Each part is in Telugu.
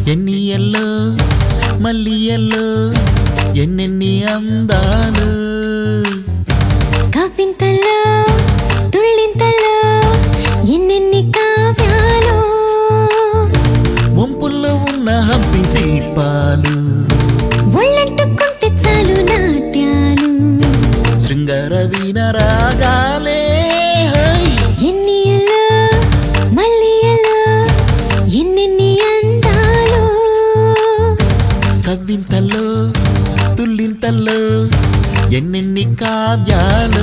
ఎన్ని ఎల్లో మళ్ళీ ఎల్లో ఎన్నెన్ని అందాలు కవింతలో తుళ్ళింతలో ఎన్నెన్ని కావ్యాలు వంపుల్లో ఉన్న హంపి శిల్పాలు ఒళ్ళంటుకుంటే చాలు నాట్యాలు శృంగార వీణ రాగాలే హై. ఎన్ని ఎల్లో మళ్ళీ ఎల్లో ఎన్నెన్ని అందాలు కవ్వింతల్లో తుల్లింతల్లో ఎన్నెన్ని కావ్యాలు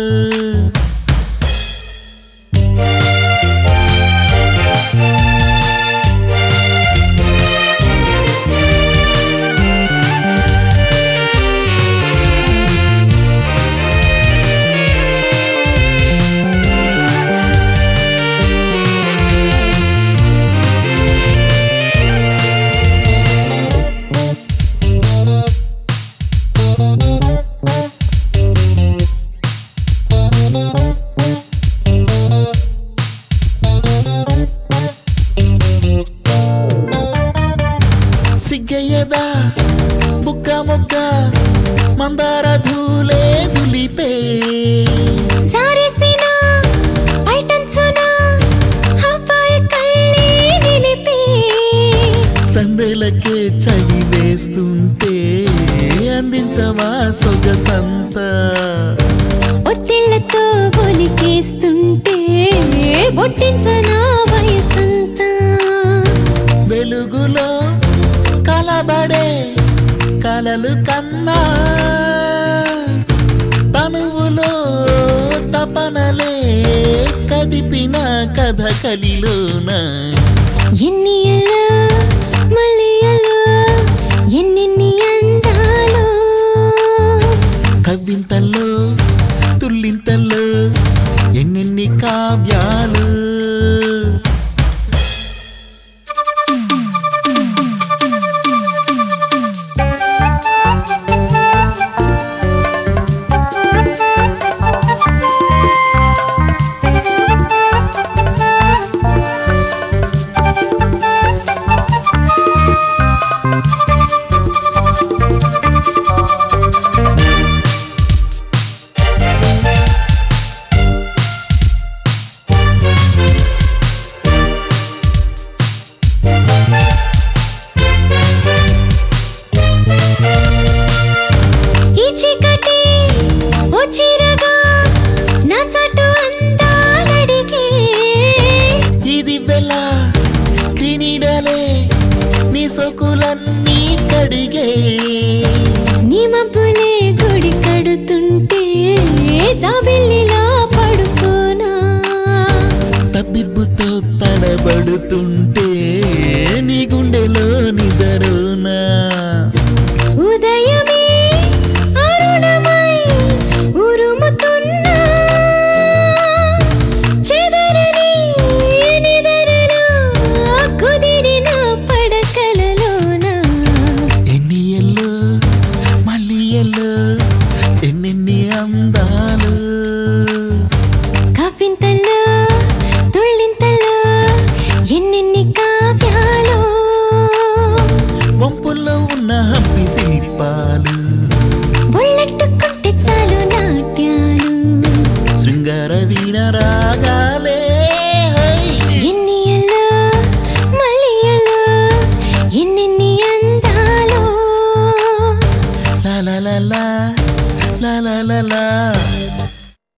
సిగ్గయ్యదా బుక్క ముక్క మందార ధూలే దులిపే జారేసిన ఐటమ్సున హవాయి కళ్ళే నిలిపి సందెలకే చలి వేస్తుంటే అందించవా సొగసంతా ఒత్తిళ్లతో బొలికేస్తుంటే బొట్టించనా వయసంతా వెలుగులో కలబడే కలలు కన్నా తనువులో తపనలే కదిపిన కథ కలిలోన ఎన్ని ఎల్లో మళ్ళీ ఎల్లో ఎన్నెన్ని అందాలు కవ్వింతల్లో తుల్లింతల్లో ఎన్నెన్ని కావ్యాలు ఈ చీకటి ఓ చీరగా నా చాటు అందాలడిగే ఇది వెల క్రీనీడలే నీ సొకులన్నీ కడిగే నీ మబ్బులే గుడి కడుతుంటే జాబిల్లిలా పడుకోనా తబ్బిబ్బుతో తడబడుతుంటే నీ గుండెలో నిదరునా ఉదయమే అరుణమై ఉరుముతున్నా చెదరని నిదరలో కుదిరిన పడకలలోన ఎన్ని ఎల్లో మళ్ళీ ఎల్లో ఎన్నెన్ని అందాలు కవింతల్లో తుళ్ళింతల్లో ఎన్నెన్ని కావ్యాలు వంపుల్లో ఉన్న హంపి శిల్పాలు ఒళ్ళంటుకుంటే చాలు నాట్యాలు శృంగార వీణరా